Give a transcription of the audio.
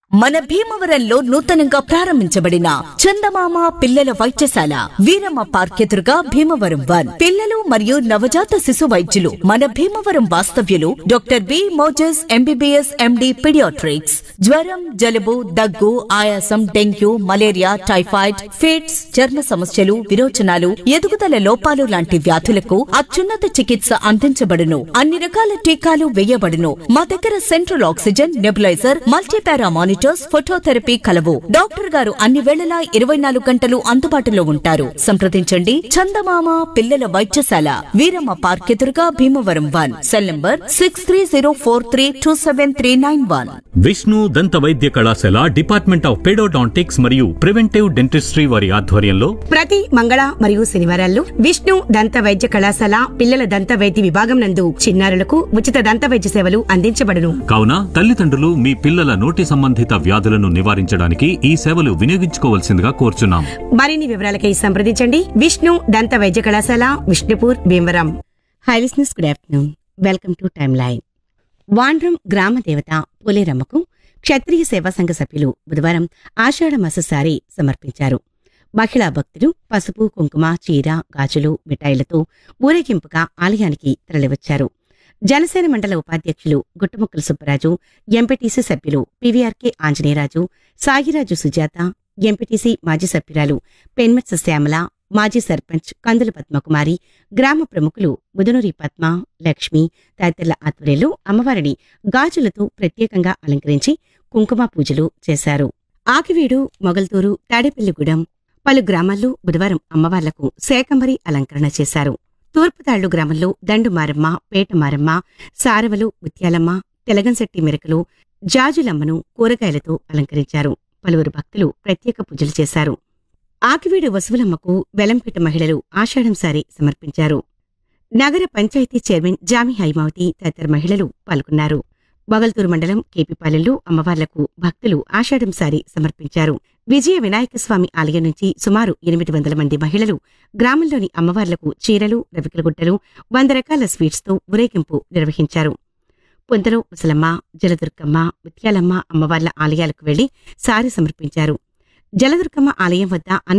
మన భీమవరంలో నూతనంగా ప్రారంభించబడిన చందమామ పిల్లల వైద్యశాల వీరమ్మ పార్క్ ఎదురుగా భీమవరం వన్ పిల్లలు మరియు నవజాత శిశు వైద్యులు మన భీమవరం వాస్తవ్యులు doctor B Moses MBBS MD paediatrics జ్వరం జలుబు దగ్గు ఆయాసం డెంగ్యూ మలేరియా టైఫాయిడ్ ఫిట్స్ చర్మ సమస్యలు విరోచనాలు ఎదుగుదల లోపాలు లాంటి వ్యాధులకు అత్యున్నత చికిత్స అందించబడును అన్ని రకాల టీకాలు వేయబడును మా దగ్గర central oxygen nebuliser multipara monitors phototherapy కలవు డాక్టర్ గారు అన్ని వేళలా ఇరవై నాలుగు గంటలు అందుబాటులో ఉంటారు సంప్రదించండి చందమామ పిల్లల వైద్యశాల వీరమ్మ పార్క్ ఎదురుగా Bhimavaram one cell number six three zero four three two seven three nine one Vishnu దంత వైద్య కళాశాల డిపార్ట్మెంట్ ఆఫ్ పెడోడాంటిక్స్ మరియు ప్రివెంటివ్ డెంటిస్ట్రీ వారి ఆధ్వర్యంలో ప్రతి మంగళ మరియు శనివారాల్లో విష్ణు దంత వైద్య కళాశాల పిల్లల దంత వైద్య విభాగం నందు చిన్నారులకు ఉచిత దంత వైద్య సేవలు అందించబడును కావున తల్లిదండ్రులు మీ పిల్లల నోటి సంబంధిత వ్యాధులను నివారించడానికి ఈ సేవలు వినియోగించుకోవాల్సిందిగా కోరుచున్నాం మరిన్ని వివరాలకై సంప్రదించండి విష్ణు దంత వైద్య కళాశాల Vishnupur Bhimavaram hi listeners good afternoon welcome to timeline Vandram గ్రామ దేవత పోలేరమ్మకు క్షత్రియ సేవా సంఘ సభ్యులు బుధవారం ఆషాఢ మాస సారి సమర్పించారు మహిళా భక్తులు పసుపు కుంకుమ చీర గాజులు మిఠాయిలతో ఊరేగింపుగా ఆలయానికి తరలివచ్చారు జనసేన మండల ఉపాధ్యక్షులు గుట్టముక్కల సుబ్బరాజు ఎంపీటీసీ సభ్యులు పివిఆర్కే ఆంజనేయరాజు సాగిరాజు సుజాత ఎంపీటీసీ మాజీ సభ్యురాలు పెన్మత్స శ్యామల మాజీ సర్పంచ్ కందుల పద్మకుమారి గ్రామ ప్రముఖులు ముదునూరి పద్మ లక్ష్మి తదితరుల ఆధ్వర్యంలో అమ్మవారిని గాజులతో ప్రత్యేకంగా అలంకరించి కుంకుమ పూజలు చేశారు ఆకివీడు మొగల్తూరు తాడేపల్లిగూడెం పలు గ్రామాల్లో బుధవారం అమ్మవార్లకు శాకంబరి అలంకరణ చేశారు తూర్పుతాళ్లు గ్రామంలో దండు మారమ్మ పేట మారమ్మ సారవలు ముత్యాలమ్మ తెలగంశెట్టి మెరకలు జాజులమ్మను కూరగాయలతో అలంకరించారు పలువురు భక్తులు ప్రత్యేక పూజలు చేశారు ఆకివీడు వసువులమ్మకు వెలంపేట మహిళలు ఆషాఢం సారి సమర్పించారు నగర పంచాయతీ చైర్మన్ జామి హైమావతి తదితర మహిళలు పాల్గొన్నారు బగల్తూరు మండలం కేపీపాలెంలో అమ్మవార్లకు భక్తులు ఆషాఢం సారి సమర్పించారు విజయ వినాయక స్వామి ఆలయం నుంచి సుమారు ఎనిమిది వందల మంది మహిళలు గ్రామంలోని అమ్మవార్లకు చీరలు రవికల గుడ్డలు వంద రకాల స్వీట్స్తో ఊరేగింపు నిర్వహించారు పొంతలో ముసలమ్మ జలదుర్గమ్మ ముత్యాలమ్మ అమ్మవార్ల ఆలయాలకు వెళ్లి సారి సమర్పించారు జలదుర్గమ్మ ఆలయం వద్ద